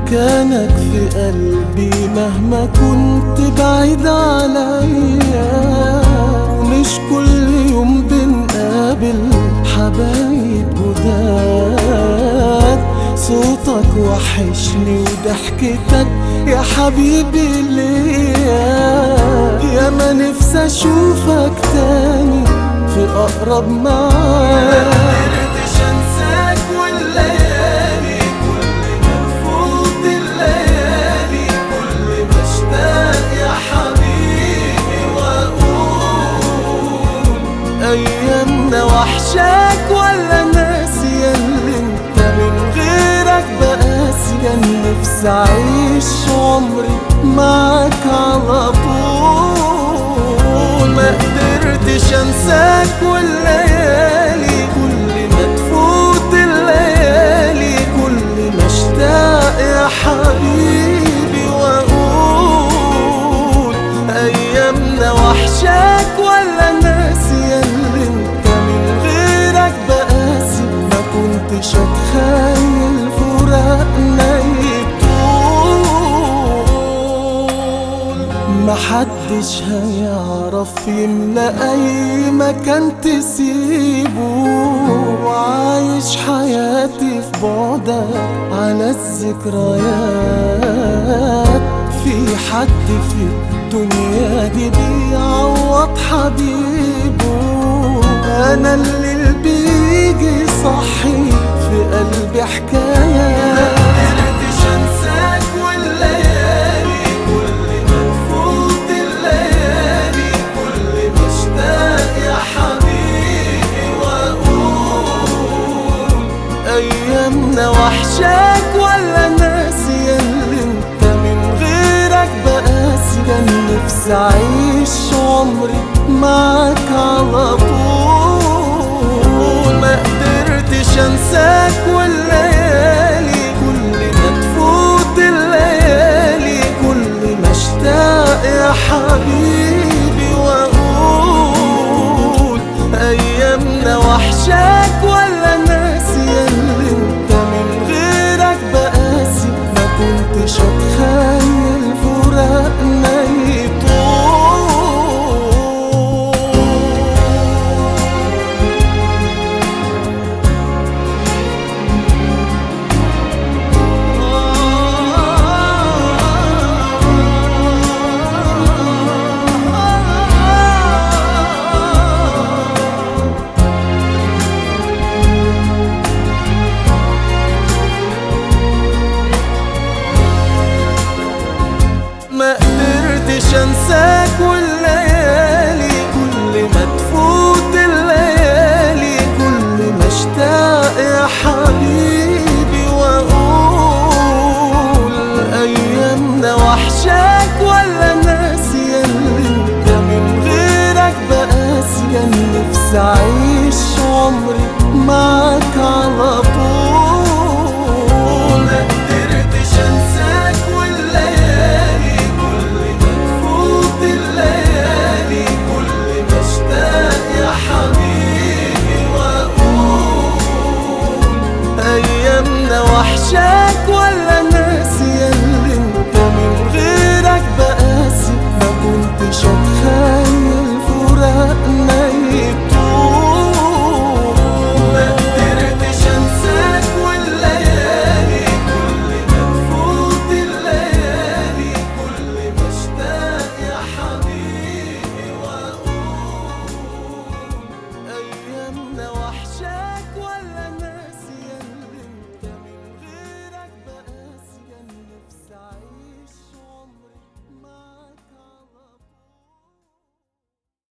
مكانك في قلبي مهما كنت بعيد عليا ومش كل يوم بنقابل حبايب جداد صوتك وحشني وضحكتك يا حبيبي ليا يا ما نفسي اشوفك تاني في اقرب معاد قدرتش انساك والليالي كل ما تفوت الليالي كل ما اشتاق يا حبيبي واقول ايامنا وحشاك ولا ناسي اللي انت من غيرك بقاسي كان نفسي اعيش عمري معاك على طول ما قدرتش انساك والليالي كل ما تفوت الليالي كل ما اشتاق يا حبيبي واقول ايامنا وحشاك ولا ناسي اللي انت من غيرك بقاسي ما كنتش اتخيل فراقنا يطول محدش هيعرف يملى اي مكان تسيبه وعايش حياتي في بعدك على الذكريات في حد في الدنيا دي بيعوض حبيبه انا اللي بيجي صحي في قلبي حكايات قدرتش انساك والليالي كل ما تفوت الليالي كل ما اشتاق يا حبيبي واقول ايامنا وحشاك ولا ناسي اللي انت من غيرك بقاسي كان نفسي اعيش عمري معاك على طول ما قدرتش انساك والليالي كل ما تفوت الليالي كل ما اشتاق يا حبيبي واقول ايامنا وحشاك ولا ناسي اللي انت من غيرك بقاسي ما كنتش اتخيل فراقنا يطول ما قدرتش انساك والليالي